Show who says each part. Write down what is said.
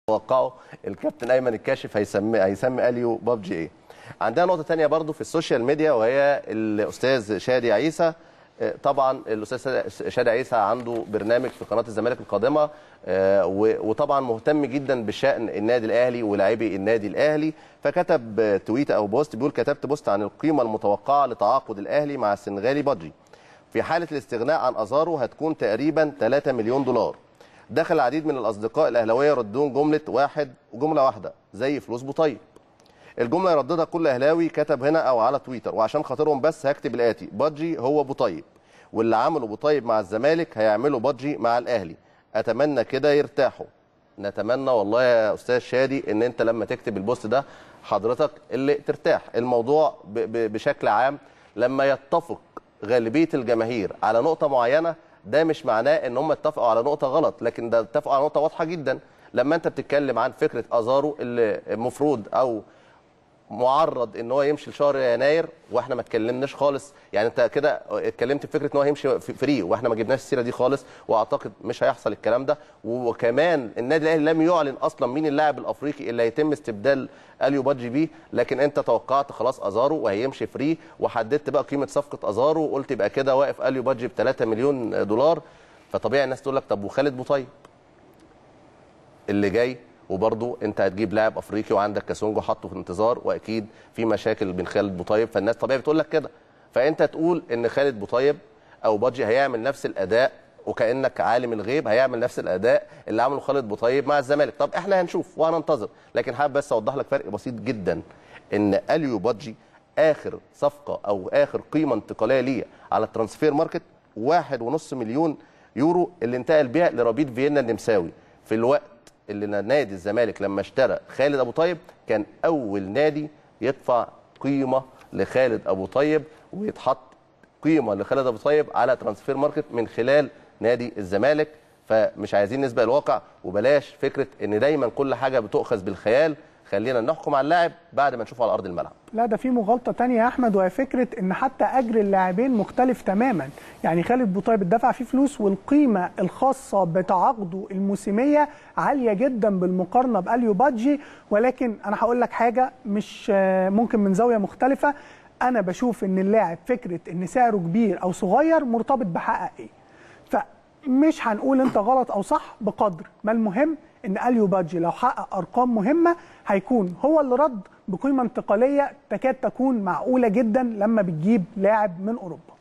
Speaker 1: توقعوا الكابتن ايمن الكاشف هيسمي هيسمي اليو بابجي ايه عندنا نقطه تانية برضو في السوشيال ميديا وهي الاستاذ شادي عيسى آه، طبعا الاستاذ شادي عيسى عنده برنامج في قناه الزمالك القادمه آه، و- وطبعا مهتم جدا بشان النادي الاهلي ولاعبي النادي الاهلي فكتب آه، تويت او بوست بيقول كتبت بوست عن القيمه المتوقعه لتعاقد الاهلي مع السنغالي بادجي في حاله الاستغناء عن ازارو هتكون تقريبا 3 مليون دولار دخل العديد من الاصدقاء الاهلاويه يردون جمله واحد جمله واحده زي فلوس بوطيب الجمله يرددها كل اهلاوي كتب هنا او على تويتر وعشان خاطرهم بس هكتب الاتي بادجي هو بوطيب واللي عمله بوطيب مع الزمالك هيعمله بادجي مع الاهلي اتمنى كده يرتاحوا نتمنى والله يا استاذ شادي ان انت لما تكتب البوست ده حضرتك اللي ترتاح الموضوع ب ب بشكل عام لما يتفق غالبيه الجماهير على نقطه معينه ده مش معناه ان هم اتفقوا على نقطه غلط لكن ده اتفقوا على نقطه واضحه جدا لما انت بتتكلم عن فكره ازارو اللي المفروض او معرض ان هو يمشي لشهر يناير واحنا ما اتكلمناش خالص يعني انت كده اتكلمت في فكره ان هو هيمشي في- فري واحنا ما جبناش السيره دي خالص واعتقد مش هيحصل الكلام ده وكمان النادي الاهلي لم يعلن اصلا مين اللاعب الافريقي اللي هيتم استبدال اليو بادجي بيه لكن انت توقعت خلاص ازارو وهيمشي فري وحددت بقى قيمه صفقه ازارو وقلت يبقى كده واقف اليو بادجي ب 3 مليون دولار فطبيعي الناس تقول لك طب وخالد بوطيب اللي جاي وبرضه انت هتجيب لاعب افريقي وعندك كاسونجو حاطه في انتظار واكيد في مشاكل بين خالد بوطيب فالناس طبيعي بتقول لك كده فانت تقول ان خالد بوطيب او بادجي هيعمل نفس الاداء وكانك عالم الغيب هيعمل نفس الاداء اللي عمله خالد بوطيب مع الزمالك طب احنا هنشوف وهننتظر لكن حابب بس اوضح لك فرق بسيط جدا ان اليو بادجي اخر صفقه او اخر قيمه انتقاليه ليه على الترانسفير ماركت واحد ونص مليون يورو اللي انتقل بيها لربيط فيينا النمساوي في الوقت اللي نادي الزمالك لما اشترى خالد ابو طيب كان اول نادي يدفع قيمه لخالد ابو طيب ويتحط قيمه لخالد ابو طيب على ترانسفير ماركت من خلال نادي الزمالك فمش عايزين نسبق الواقع وبلاش فكره ان دايما كل حاجه بتؤخذ بالخيال خلينا نحكم على اللاعب بعد ما نشوفه على ارض الملعب
Speaker 2: لا ده في مغالطه تانية يا احمد وهي فكره ان حتى اجر اللاعبين مختلف تماما يعني خالد بوطيب اتدفع فيه فلوس والقيمه الخاصه بتعاقده الموسميه عاليه جدا بالمقارنه باليو بادجي ولكن انا هقول لك حاجه مش آه، ممكن من زاويه مختلفه انا بشوف ان اللاعب فكره ان سعره كبير او صغير مرتبط بحقق ايه فمش هنقول انت غلط او صح بقدر ما المهم ان اليو بادجي لو حقق ارقام مهمه هيكون هو اللي رد بقيمه انتقاليه تكاد تكون معقوله جدا لما بتجيب لاعب من اوروبا